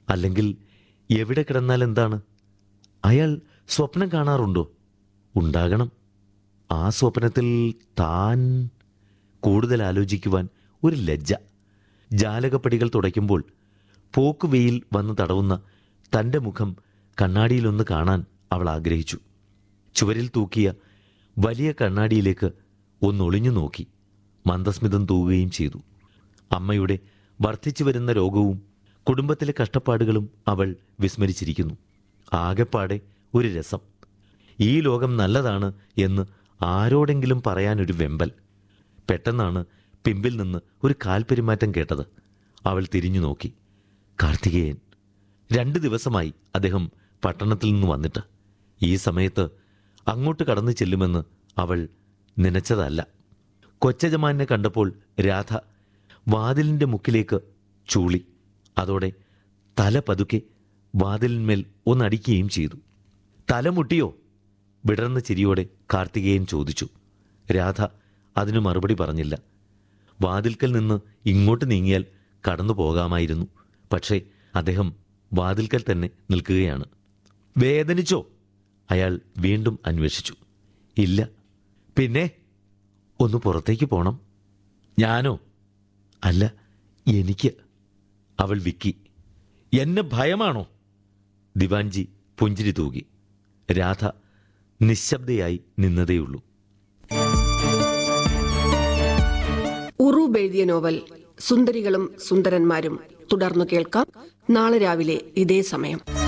അല്ലെങ്കിൽ എവിടെ കിടന്നാൽ എന്താണ് അയാൾ സ്വപ്നം കാണാറുണ്ടോ ഉണ്ടാകണം ആ സ്വപ്നത്തിൽ താൻ കൂടുതൽ ആലോചിക്കുവാൻ ഒരു ലജ്ജ ജാലകപ്പടികൾ തുടയ്ക്കുമ്പോൾ പോക്കുവെയിൽ വന്ന് തടവുന്ന തൻ്റെ മുഖം കണ്ണാടിയിലൊന്ന് കാണാൻ അവൾ ആഗ്രഹിച്ചു ചുവരിൽ തൂക്കിയ വലിയ കണ്ണാടിയിലേക്ക് ഒന്നൊളിഞ്ഞു നോക്കി മന്ദസ്മിതം തൂകുകയും ചെയ്തു അമ്മയുടെ വർദ്ധിച്ചു വരുന്ന രോഗവും കുടുംബത്തിലെ കഷ്ടപ്പാടുകളും അവൾ വിസ്മരിച്ചിരിക്കുന്നു ആകെപ്പാടെ ഒരു രസം ഈ ലോകം നല്ലതാണ് എന്ന് ആരോടെങ്കിലും പറയാനൊരു വെമ്പൽ പെട്ടെന്നാണ് പിമ്പിൽ നിന്ന് ഒരു കാൽപെരുമാറ്റം കേട്ടത് അവൾ തിരിഞ്ഞു നോക്കി കാർത്തികേയൻ രണ്ട് ദിവസമായി അദ്ദേഹം പട്ടണത്തിൽ നിന്ന് വന്നിട്ട് ഈ സമയത്ത് അങ്ങോട്ട് കടന്നു ചെല്ലുമെന്ന് അവൾ നനച്ചതല്ല കൊച്ചജമാനെ കണ്ടപ്പോൾ രാധ വാതിലിൻ്റെ മുക്കിലേക്ക് ചൂളി അതോടെ തല പതുക്കെ വാതിലിന്മേൽ ഒന്നടിക്കുകയും ചെയ്തു തലമുട്ടിയോ വിടർന്ന ചിരിയോടെ കാർത്തികേയൻ ചോദിച്ചു രാധ അതിനു മറുപടി പറഞ്ഞില്ല വാതിൽക്കൽ നിന്ന് ഇങ്ങോട്ട് നീങ്ങിയാൽ കടന്നു പോകാമായിരുന്നു പക്ഷേ അദ്ദേഹം വാതിൽക്കൽ തന്നെ നിൽക്കുകയാണ് വേദനിച്ചോ അയാൾ വീണ്ടും അന്വേഷിച്ചു ഇല്ല പിന്നെ ഒന്ന് പുറത്തേക്ക് പോണം ഞാനോ അല്ല എനിക്ക് അവൾ വിക്കി എന്നെ ഭയമാണോ ദിവാൻജി പുഞ്ചിരി തൂകി രാധ നിശബ്ദയായി നിന്നതേയുള്ളൂ ഉറൂബ് എഴുതിയ നോവൽ സുന്ദരികളും സുന്ദരന്മാരും തുടർന്നു കേൾക്കാം നാളെ രാവിലെ ഇതേ സമയം